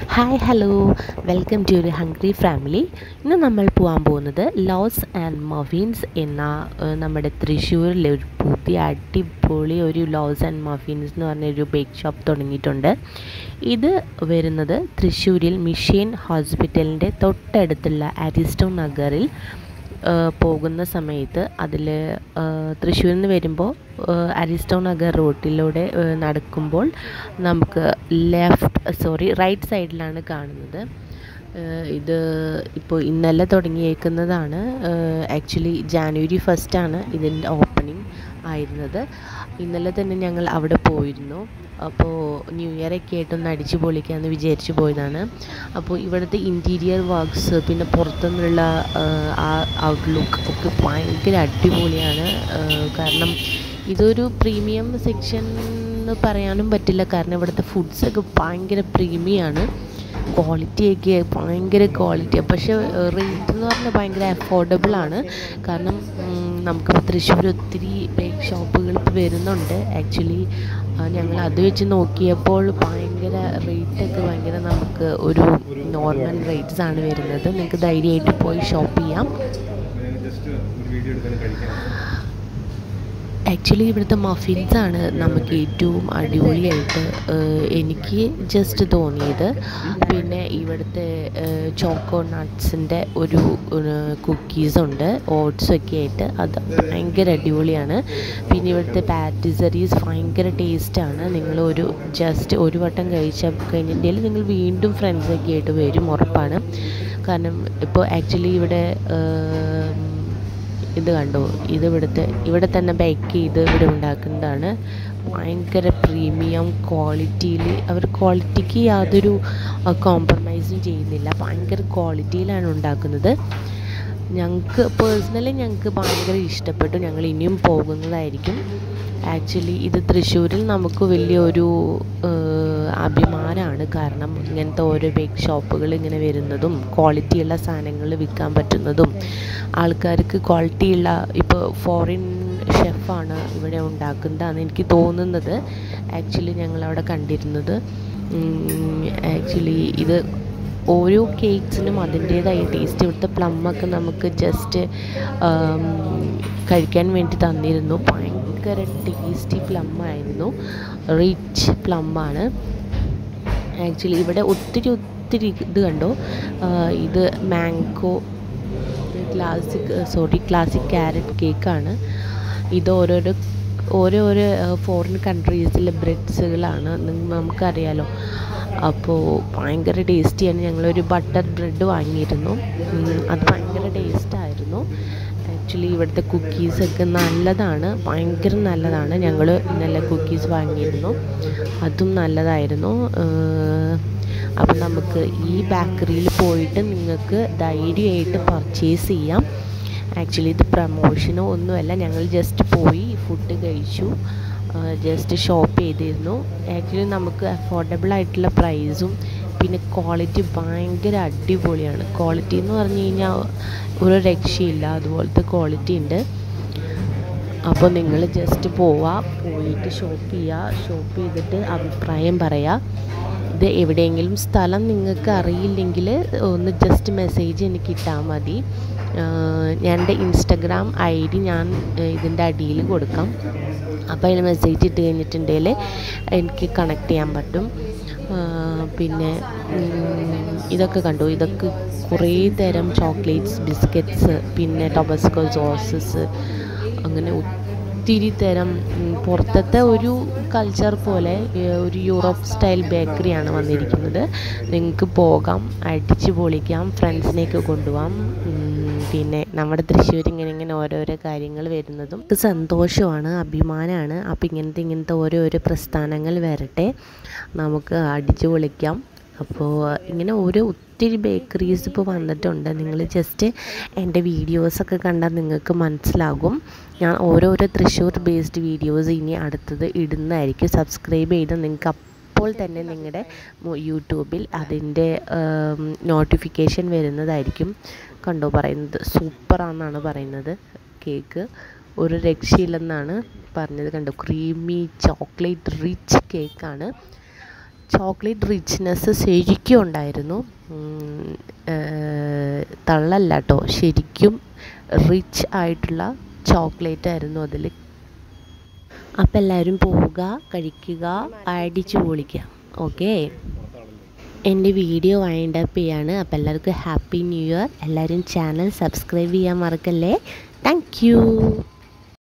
hi hello welcome to ഒരു hungry family ഇന്ന് നമ്മൾ പോകാൻ പോകുന്നത് ലോസ് ആൻഡ് മഫിൻസ് എന്ന ഏഹ്, നമ്മുടെ തൃശ്ശൂരിലെ ഒരു പുതിയ അടിപൊളി ഒരു ലോസ് ആൻഡ് മഫിൻസ് എന്ന് പറഞ്ഞൊരു ബേക്ക് ഷോപ്പ് തുടങ്ങിയിട്ടുണ്ട് ഇത് വരുന്നത് തൃശ്ശൂരിൽ മിഷീൻ ഹോസ്പിറ്റലിൻ്റെ തൊട്ടടുത്തുള്ള അരിസ്റ്റോ നഗറിൽ ഏഹ്, പോകുന്ന സമയത്ത് അതിൽ തൃശ്ശൂരിൽ നിന്ന് വരുമ്പോൾ ഏഹ്, അരിസ്റ്റോ നഗർ റോട്ടിലൂടെ ഏഹ്, നടക്കുമ്പോൾ നമുക്ക് ലെഫ്റ്റ് സോറി റൈറ്റ് സൈഡിലാണ് കാണുന്നത് ഏഹ്, ഇത് ഇപ്പോൾ ഇന്നലെ തുടങ്ങിയേക്കുന്നതാണ് ആക്ച്വലി ജാനുവരി ഫസ്റ്റാണ് ഇതിൻ്റെ ഓപ്പണിംഗ് ആയിരുന്നത് ഇന്നലെ തന്നെ ഞങ്ങൾ അവിടെ പോയിരുന്നു അപ്പോൾ ന്യൂ ഇയർ ഒക്കെ ആയിട്ടൊന്ന് അടിച്ചു പൊളിക്കാമെന്ന് വിചാരിച്ചു പോയതാണ് അപ്പോൾ ഇവിടുത്തെ ഇൻറ്റീരിയർ വർക്ക്സ് പിന്നെ പുറത്തുനിന്നുള്ള ഏഹ്, ആ ഔട്ട്ലുക്ക് ഒക്കെ ഭയങ്കര അടിപൊളിയാണ് ഏഹ്, കാരണം ഇതൊരു പ്രീമിയം സെക്ഷൻ എന്ന് പറയാനും പറ്റില്ല കാരണം ഇവിടുത്തെ ഫുഡ്സൊക്കെ ഭയങ്കര പ്രീമിയാണ് ക്വാളിറ്റിയൊക്കെ ഭയങ്കര ക്വാളിറ്റിയാണ് പക്ഷേ റേറ്റ് എന്ന് പറഞ്ഞാൽ ഭയങ്കര അഫോർഡബിൾ ആണ് കാരണം ഉം, നമുക്കിപ്പോൾ തൃശ്ശൂർ ഒത്തിരി ബേക്ക് ഷോപ്പുകൾ ഇപ്പോൾ വരുന്നുണ്ട് ആക്ച്വലി ഞങ്ങൾ അത് വെച്ച് നോക്കിയപ്പോൾ ഭയങ്കര റേറ്റൊക്കെ ഭയങ്കര നമുക്ക് ഒരു നോർമൽ റേറ്റ്സ് ആണ് വരുന്നത് നിങ്ങൾക്ക് ധൈര്യമായിട്ട് പോയി ഷോപ്പ് ചെയ്യാം ജസ്റ്റ് ഒരു വീഡിയോ എടുക്കാൻ കഴിക്കാൻ ആക്ച്വലി ഇവിടുത്തെ മഫിൻസ് ആണ് നമുക്ക് ഏറ്റവും അടിപൊളിയായിട്ട് ഏഹ്, എനിക്ക് ജസ്റ്റ് തോന്നിയത് പിന്നെ ഇവിടുത്തെ ചോക്കോ നട്ട്സിൻ്റെ ഒരു കുക്കീസ് ഉണ്ട് ഓട്സ് ഒക്കെ ആയിട്ട് അത് ഭയങ്കര അടിപൊളിയാണ് പിന്നെ ഇവിടുത്തെ പാറ്റിസറീസ് ഭയങ്കര ടേസ്റ്റാണ് നിങ്ങൾ ഒരു ജസ്റ്റ് ഒരു വട്ടം കഴിച്ച കഴിഞ്ഞിട്ടുണ്ടെങ്കിൽ നിങ്ങൾ വീണ്ടും ഫ്രണ്ട്സൊക്കെ ആയിട്ട് വരും ഉറപ്പാണ് കാരണം ഇപ്പോൾ ആക്ച്വലി ഇവിടെ ഏഹ്, ഇത് കണ്ടോ ഇത് ഇവിടുത്തെ ഇവിടെ തന്നെ ബേക്ക് ചെയ്ത് ഇവിടെ ഉണ്ടാക്കുന്നതാണ് ഭയങ്കര പ്രീമിയം ക്വാളിറ്റിയിൽ അവർ ക്വാളിറ്റിക്ക് യാതൊരു കോംപ്രമൈസും ചെയ്യുന്നില്ല ഭയങ്കര ക്വാളിറ്റിയിലാണ് ഉണ്ടാക്കുന്നത് ഞങ്ങൾക്ക് പേഴ്സണലി ഞങ്ങൾക്ക് ഭയങ്കര ഇഷ്ടപ്പെട്ടു ഞങ്ങൾ ഇനിയും പോകുന്നതായിരിക്കും ആക്ച്വലി ഇത് തൃശ്ശൂരിൽ നമുക്ക് വലിയൊരു അഭിമാനമാണ് കാരണം ഇങ്ങനത്തെ ഓരോ ബേക്ക് ഷോപ്പുകൾ ഇങ്ങനെ വരുന്നതും ക്വാളിറ്റിയുള്ള സാധനങ്ങൾ വിൽക്കാൻ പറ്റുന്നതും ആൾക്കാർക്ക് ക്വാളിറ്റിയുള്ള ഇപ്പോൾ ഫോറിൻ ഷെഫാണ് ഇവിടെ ഉണ്ടാക്കുന്നതാണ് എനിക്ക് തോന്നുന്നത് ആക്ച്വലി ഞങ്ങളവിടെ കണ്ടിരുന്നത് ആക്ച്വലി ഇത് ഓരോ കേക്ക്സിനും അതിൻ്റേതായ ടേസ്റ്റ് ഇവിടുത്തെ പ്ലമ്മൊക്കെ നമുക്ക് ജസ്റ്റ് കഴിക്കാൻ വേണ്ടി തന്നിരുന്നു ഭയങ്കര ടേസ്റ്റി പ്ലമ്മായിരുന്നു റിച്ച് പ്ലമ്മാണ് ആക്ച്വലി ഇവിടെ ഒത്തിരി ഒത്തിരി ഇത് കണ്ടോ ആ, ഇത് mango classic sorry classic carrot കേക്കാണ് ഇത് ഓരോരോ ഓരോരോ ഫോറിൻ കൺട്രീസിലെ ബ്രെഡ്സുകളാണ് നമുക്കറിയാലോ അപ്പോൾ ഭയങ്കര ടേസ്റ്റിയാണ് ഞങ്ങളൊരു ബട്ടർ ബ്രെഡ് വാങ്ങിയിരുന്നു ഉം, അത് ഭയങ്കര ടേസ്റ്റായിരുന്നു ആക്ച്വലി ഇവിടുത്തെ കുക്കീസൊക്കെ നല്ലതാണ് ഭയങ്കര നല്ലതാണ് ഞങ്ങൾ ഇന്നലെ കുക്കീസ് വാങ്ങിയിരുന്നു അതും നല്ലതായിരുന്നു അപ്പം നമുക്ക് ഈ ബേക്കറിയിൽ പോയിട്ട് നിങ്ങൾക്ക് ധൈര്യമായിട്ട് പർച്ചേസ് ചെയ്യാം ആക്ച്വലി ഇത് പ്രമോഷനോ ഒന്നുമല്ല ഞങ്ങൾ ജസ്റ്റ് പോയി ഫുഡ് കഴിച്ചു ജസ്റ്റ് ഷോപ്പ് ചെയ്തിരുന്നു ആക്ച്വലി നമുക്ക് അഫോർഡബിൾ ആയിട്ടുള്ള പ്രൈസും പിന്നെ ക്വാളിറ്റി ഭയങ്കര അടിപൊളിയാണ് ക്വാളിറ്റി എന്ന് പറഞ്ഞു കഴിഞ്ഞാൽ ഒരു രക്ഷയില്ല അതുപോലത്തെ ക്വാളിറ്റി ഉണ്ട് അപ്പോൾ നിങ്ങൾ ജസ്റ്റ് പോവുക പോയിട്ട് ഷോപ്പ് ചെയ്യുക ഷോപ്പ് ചെയ്തിട്ട് അഭിപ്രായം പറയുക ഇത് എവിടെയെങ്കിലും സ്ഥലം നിങ്ങൾക്ക് അറിയില്ലെങ്കിൽ ഒന്ന് ജസ്റ്റ് മെസ്സേജ് എനിക്ക് ഇട്ടാൽ മതി ആഹ് ഞാൻ എൻ്റെ ഇൻസ്റ്റഗ്രാം ഐ ഡി ഞാൻ ഏഹ് ഇതിൻ്റെ അടിയിൽ കൊടുക്കാം അപ്പോൾ അതിൽ മെസ്സേജ് ഇട്ട് കഴിഞ്ഞിട്ടുണ്ടെങ്കിൽ എനിക്ക് കണക്ട് ചെയ്യാൻ പറ്റും ആഹ് പിന്നെ ഉം, ഇതൊക്കെ കണ്ടു ഇതൊക്കെ കുറേ തരം ചോക്ലേറ്റ്സ് ബിസ്ക്കറ്റ്സ് പിന്നെ ടൊബസ്കോ സോസസ് അങ്ങനെ ഒത്തിരി തരം ഉം, പുറത്തത്തെ ഒരു കൾച്ചർ പോലെ ഏഹ്, ഒരു യൂറോപ്പ് സ്റ്റൈൽ ബേക്കറിയാണ് വന്നിരിക്കുന്നത് നിങ്ങൾക്ക് പോകാം അടിച്ച് പൊളിക്കാം ഫ്രണ്ട്സിനെയൊക്കെ കൊണ്ടുപോകാം ഉം, പിന്നെ നമ്മുടെ തൃശ്ശൂർ ഇങ്ങനെ ഇങ്ങനെ ഓരോരോ കാര്യങ്ങൾ വരുന്നതും ഇത് സന്തോഷമാണ് അഭിമാനമാണ് അപ്പോൾ ഇങ്ങനത്തെ ഇങ്ങനത്തെ ഓരോരോ പ്രസ്ഥാനങ്ങൾ വരട്ടെ നമുക്ക് അടിച്ച് പൊളിക്കാം അപ്പോൾ ഇങ്ങനെ ഓരോ ഒത്തിരി ബേക്കറീസ് ഇപ്പോൾ വന്നിട്ടുണ്ട് നിങ്ങൾ ജസ്റ്റ് എൻ്റെ വീഡിയോസൊക്കെ കണ്ടാൽ നിങ്ങൾക്ക് മനസ്സിലാകും ഞാൻ ഓരോരോ തൃശ്ശൂർ ബേസ്ഡ് വീഡിയോസ് ഇനി അടുത്തത് ഇടുന്നതായിരിക്കും സബ്സ്ക്രൈബ് ചെയ്ത് നിങ്ങൾക്ക് അപ്പോൾ തന്നെ നിങ്ങളുടെ യൂട്യൂബിൽ അതിൻ്റെ നോട്ടിഫിക്കേഷൻ വരുന്നതായിരിക്കും കണ്ടോ പറയുന്നത് സൂപ്പറാണെന്നാണ് പറയുന്നത് കേക്ക് ഒരു രക്ഷയില്ലെന്നാണ് പറഞ്ഞത് കണ്ടോ ക്രീമി ചോക്ലേറ്റ് റിച്ച് കേക്കാണ് ചോക്ലേറ്റ് റിച്ച്നെസ് ശരിക്കും ഉണ്ടായിരുന്നു ഉം, ഏർ, തള്ളല്ല കേട്ടോ ശരിക്കും റിച്ച് ആയിട്ടുള്ള ചോക്ലേറ്റ് ആയിരുന്നു അതിൽ അപ്പം എല്ലാവരും പോവുക കഴിക്കുക അടിച്ചു പൊളിക്കുക ഓക്കേ എൻ്റെ വീഡിയോ വൈൻഡ് അപ്പ് ചെയ്യാണ് അപ്പോൾ എല്ലാവർക്കും ഹാപ്പി ന്യൂ ഇയർ എല്ലാവരും ചാനൽ സബ്സ്ക്രൈബ് ചെയ്യാൻ മറക്കല്ലേ താങ്ക് യു